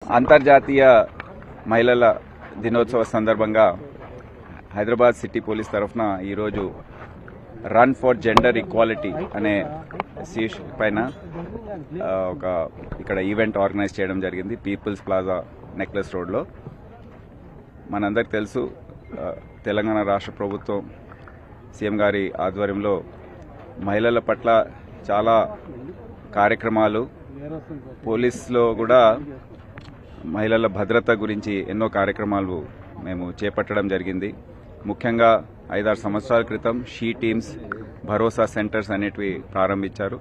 అంతర్జాతీయ మహిళల దినోత్సవ సందర్భంగా హైదరాబాద్ సిటీ పోలీస్ తరఫున ఈరోజు రన్ ఫర్ జెండర్ ఈక్వాలిటీ అనే శీర్ష పైన ఆ, ఒక ఇక్కడ ఈవెంట్ ఆర్గనైజ్ చేయడం జరిగింది పీపుల్స్ ప్లాజా నెక్లెస్ రోడ్లో మనందరికి తెలుసు ఆ, తెలంగాణ రాష్ట్ర ప్రభుత్వం సీఎం గారి ఆధ్వర్యంలో మహిళల పట్ల చాలా కార్యక్రమాలు పోలీస్లో కూడా మహిళల భద్రత గురించి ఎన్నో కార్యక్రమాలు మేము చేపట్టడం జరిగింది ముఖ్యంగా ఐదారు సంవత్సరాల క్రితం షీ టీమ్స్ భరోసా సెంటర్స్ అనేటివి ప్రారంభించారు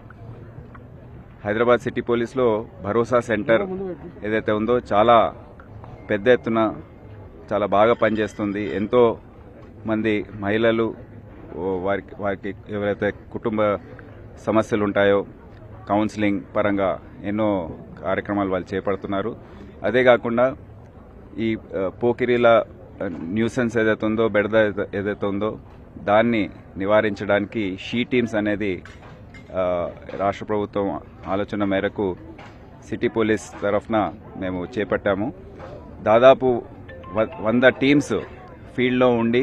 హైదరాబాద్ సిటీ పోలీస్లో భరోసా సెంటర్ ఏదైతే ఉందో చాలా పెద్ద ఎత్తున చాలా బాగా పనిచేస్తుంది ఎంతో మంది మహిళలు ఓ వారికి వారికి ఎవరైతే కుటుంబ సమస్యలు ఉంటాయో కౌన్సిలింగ్ పరంగా ఎన్నో కార్యక్రమాలు వాళ్ళు చేపడుతున్నారు అదే కాకుండా ఈ ఆ, పోకిరీల న్యూసెన్స్ ఏదైతే ఉందో బెడద ఏదైతే- ఏదైతే ఉందో దాన్ని నివారించడానికి షీ టీమ్స్ అనేది ఆ, రాష్ట్ర ప్రభుత్వం ఆలోచన మేరకు సిటీ పోలీస్ తరఫున మేము చేపట్టాము దాదాపు వ- వంద టీమ్స్ ఫీల్డ్లో ఉండి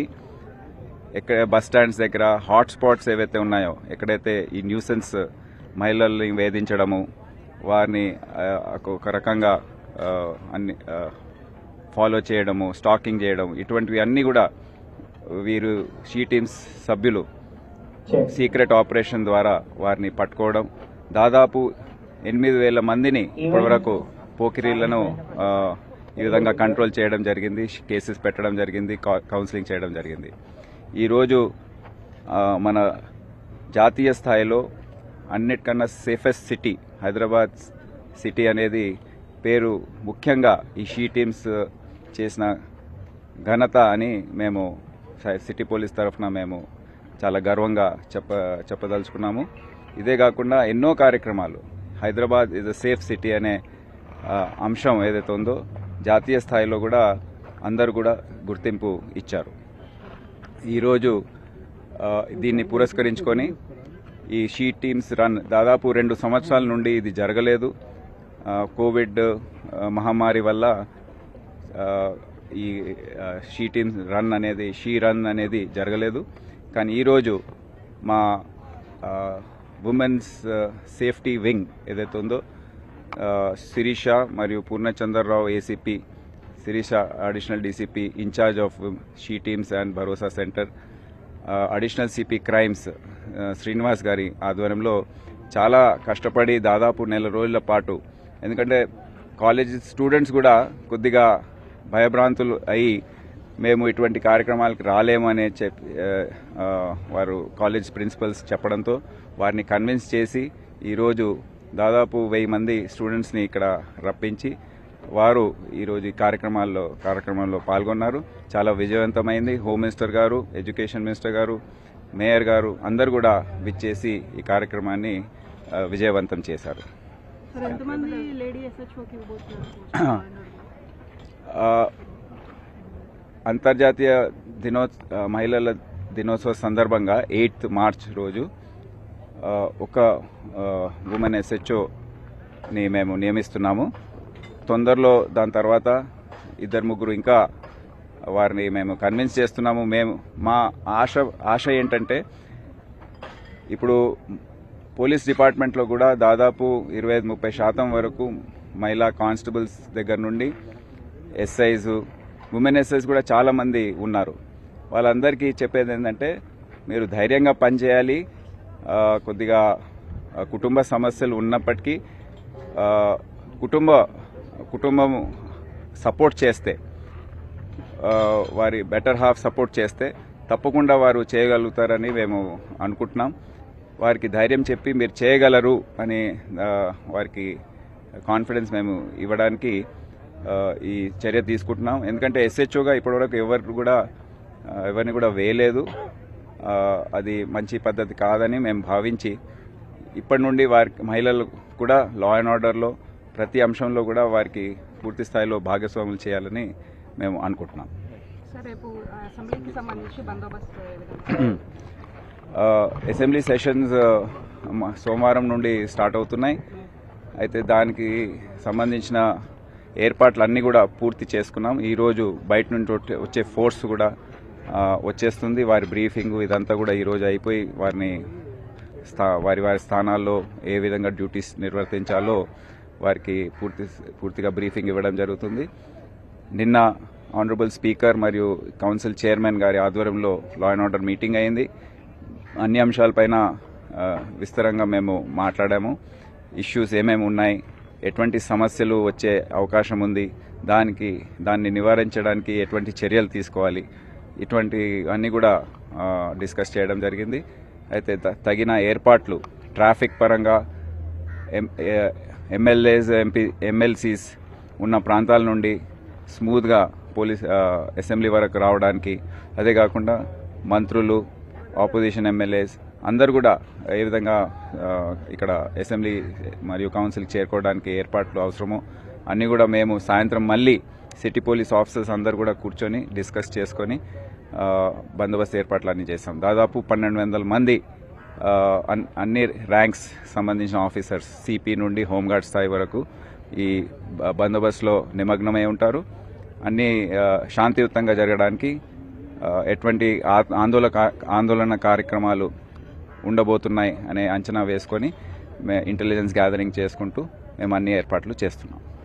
ఎక్కడ బస్ స్టాండ్స్ దగ్గర హాట్ స్పాట్స్ ఏవైతే ఉన్నాయో ఎక్కడైతే ఈ న్యూసెన్స్ మహిళల్ని వేధించడము వారిని ఆ, ఒక రకంగా ఆ, అన్ని ఆ, ఫాలో చేయడము స్టాకింగ్ చేయడం ఇటువంటివి అన్నీ కూడా వీరు షీ టీమ్స్ సభ్యులు సీక్రెట్ ఆపరేషన్ ద్వారా వారిని పట్టుకోవడం దాదాపు ఎనిమిది వేల మందిని ఇప్పటివరకు పోకిరీలను ఆ, ఈ విధంగా కంట్రోల్ చేయడం జరిగింది కేసెస్ పెట్టడం జరిగింది కౌ- కౌన్సిలింగ్ చేయడం జరిగింది ఈరోజు ఆ, మన జాతీయ స్థాయిలో అన్నిటికన్నా సేఫెస్ట్ సిటీ హైదరాబాద్ సిటీ అనేది పేరు ముఖ్యంగా ఈ షీ టీమ్స్ చేసిన ఘనత అని మేము స- సిటీ పోలీస్ తరఫున మేము చాలా గర్వంగా చెప్ప చెప్పదలుచుకున్నాము ఇదే కాకుండా ఎన్నో కార్యక్రమాలు Hyderabad is a safe city అనే ఆ, అంశం ఏదైతే ఉందో జాతీయ స్థాయిలో కూడా అందరూ కూడా గుర్తింపు ఇచ్చారు ఈరోజు ఆ, దీన్ని పురస్కరించుకొని ఈ షీ టీమ్స్ రన్ దాదాపు రెండు సంవత్సరాల నుండి ఇది జరగలేదు ఆ, కోవిడ్ ఆ, మహమ్మారి వల్ల ఆ, ఈ ఆ, షీ టీమ్స్ రన్ అనేది షీ రన్ అనేది జరగలేదు కానీ ఈరోజు మా ఆ, ఉమెన్స్ ఆ, సేఫ్టీ వింగ్ ఏదైతే ఉందో ఆ, శిరీష మరియు Purnachandrarao ACP Sirisha additional DCP in charge of she teams and Bharosa centre ఆ, అడిషనల్ సిపి క్రైమ్స్ ఆ, శ్రీనివాస్ గారి ఆధ్వర్యంలో చాలా కష్టపడి దాదాపు నెల రోజుల పాటు ఎందుకంటే కాలేజ్ స్టూడెంట్స్ కూడా కొద్దిగా భయభ్రాంతులు అయి మేము ఇటువంటి కార్యక్రమాలకు రాలేము అనే చెప్పి ఆ, ఆ, వారు కాలేజ్ ప్రిన్సిపల్స్ చెప్పడంతో వారిని కన్విన్స్ చేసి ఈరోజు దాదాపు వెయ్యి మంది స్టూడెంట్స్ని ఇక్కడ రప్పించి వారు ఈరోజు ఈ కార్యక్రమాల్లో కార్యక్రమంలో పాల్గొన్నారు చాలా విజయవంతమైంది హోమ్ మినిస్టర్ గారు ఎడ్యుకేషన్ మినిస్టర్ గారు మేయర్ గారు అందరు కూడా విచ్చేసి ఈ కార్యక్రమాన్ని ఆ, విజయవంతం చేశారు సార్ ఎంతమంది లేడీ ఎస్హెచ్ఓకి ఇవ్వబోతున్నారు ఆ, అంతర్జాతీయ దినో ఆ, మహిళల దినోత్సవ సందర్భంగా ఎయిత్ మార్చ్ రోజు ఆ, ఒక ఉమెన్ ఎస్హెచ్ఓని మేము నియమిస్తున్నాము తొందరలో దాని తర్వాత ఇద్దరు ముగ్గురు ఇంకా వారిని మేము కన్విన్స్ చేస్తున్నాము మేము మా ఆశ ఆశ ఏంటంటే ఇప్పుడు పోలీస్ డిపార్ట్మెంట్లో కూడా దాదాపు ఇరవై ఐదు ముప్పై శాతం వరకు మహిళా కానిస్టేబుల్స్ దగ్గర నుండి ఎస్ఐస్ ఉమెన్ ఎస్ఐస్ కూడా చాలా మంది ఉన్నారు వాళ్ళందరికీ చెప్పేది ఏంటంటే మీరు ధైర్యంగా పనిచేయాలి ఆ, కొద్దిగా ఆ, కుటుంబ సమస్యలు ఉన్నప్పటికీ ఆ, కుటుంబ కుటుంబం సపోర్ట్ చేస్తే ఆ, వారి బెటర్ హాఫ్ సపోర్ట్ చేస్తే తప్పకుండా వారు చేయగలుగుతారని మేము అనుకుంటున్నాం వారికి ధైర్యం చెప్పి మీరు చేయగలరు అని ఆ, వారికి కాన్ఫిడెన్స్ మేము ఇవ్వడానికి ఆ, ఈ చర్య తీసుకుంటున్నాం ఎందుకంటే ఎస్హెచ్ఓగా ఇప్పటివరకు ఎవరు కూడా ఆ, ఎవరిని కూడా వేయలేదు ఆ, అది మంచి పద్ధతి కాదని మేము భావించి ఇప్పటి నుండి వారికి మహిళలు కూడా లా అండ్ ఆర్డర్లో ప్రతి అంశంలో కూడా వారికి పూర్తి స్థాయిలో భాగస్వాములు చేయాలని మేము అనుకుంటున్నాం సార్ రేపు ఆ, అసెంబ్లీకి సంబంధించి బందోబస్తు ఏ విధంగా ఆ, అసెంబ్లీ సెషన్స్ ఆ, మ- సోమవారం నుండి స్టార్ట్ అవుతున్నాయి అయితే దానికి సంబంధించిన ఏర్పాట్లు అన్నీ కూడా పూర్తి చేసుకున్నాం ఈరోజు బయట నుండి వచ్చే- వచ్చే ఫోర్స్ కూడా ఆ, వచ్చేస్తుంది వారి బ్రీఫింగ్ ఇదంతా కూడా ఈరోజు అయిపోయి వారిని స్థా వారి వారి స్థానాల్లో ఏ విధంగా డ్యూటీస్ నిర్వర్తించాలో వారికి పూర్తి పూర్తిగా బ్రీఫింగ్ ఇవ్వడం జరుగుతుంది నిన్న ఆనరబుల్ స్పీకర్ మరియు కౌన్సిల్ చైర్మన్ గారి ఆధ్వర్యంలో లా అండ్ ఆర్డర్ మీటింగ్ అయింది అన్ని అంశాలపైన ఆ, విస్తరంగా మేము మాట్లాడాము ఇష్యూస్ ఏమేమి ఉన్నాయి ఎటువంటి సమస్యలు వచ్చే అవకాశం ఉంది దానికి దాన్ని నివారించడానికి ఎటువంటి చర్యలు తీసుకోవాలి ఇటువంటి అన్నీ కూడా ఆ, డిస్కస్ చేయడం జరిగింది అయితే త- తగిన ఏర్పాట్లు ట్రాఫిక్ పరంగా M A- MLAs MP MLCs ఉన్న ప్రాంతాల నుండి స్మూత్గా పోలీస్ ఆ, అసెంబ్లీ వరకు రావడానికి అదే కాకుండా మంత్రులు ఆపోజిషన్ ఎమ్మెల్యేస్ అందరు కూడా ఏ విధంగా ఆ, ఇక్కడ అసెంబ్లీ మరియు కౌన్సిల్కి చేరుకోవడానికి ఏర్పాట్లు అవసరమో అన్నీ కూడా మేము సాయంత్రం మళ్ళీ సిటీ పోలీస్ ఆఫీసర్స్ అందరు కూడా కూర్చొని డిస్కస్ చేసుకొని ఆ, బందోబస్తు ఏర్పాట్లు అన్నీ చేస్తాం దాదాపు పన్నెండు వందల మంది ఆ, అన్- అన్ని ర్యాంక్స్ సంబంధించిన ఆఫీసర్స్ సిపి నుండి హోంగార్డ్ స్థాయి వరకు ఈ బ- బందోబస్తులో నిమగ్నమై ఉంటారు అన్ని ఆ, శాంతియుతంగా జరగడానికి ఆ, ఎటువంటి ఆ- ఆందోళన కా- ఆందోళన కార్యక్రమాలు ఉండబోతున్నాయి అనే అంచనా వేసుకొని మే ఇంటెలిజెన్స్ గ్యాదరింగ్ చేసుకుంటూ మేము అన్ని ఏర్పాట్లు చేస్తున్నాం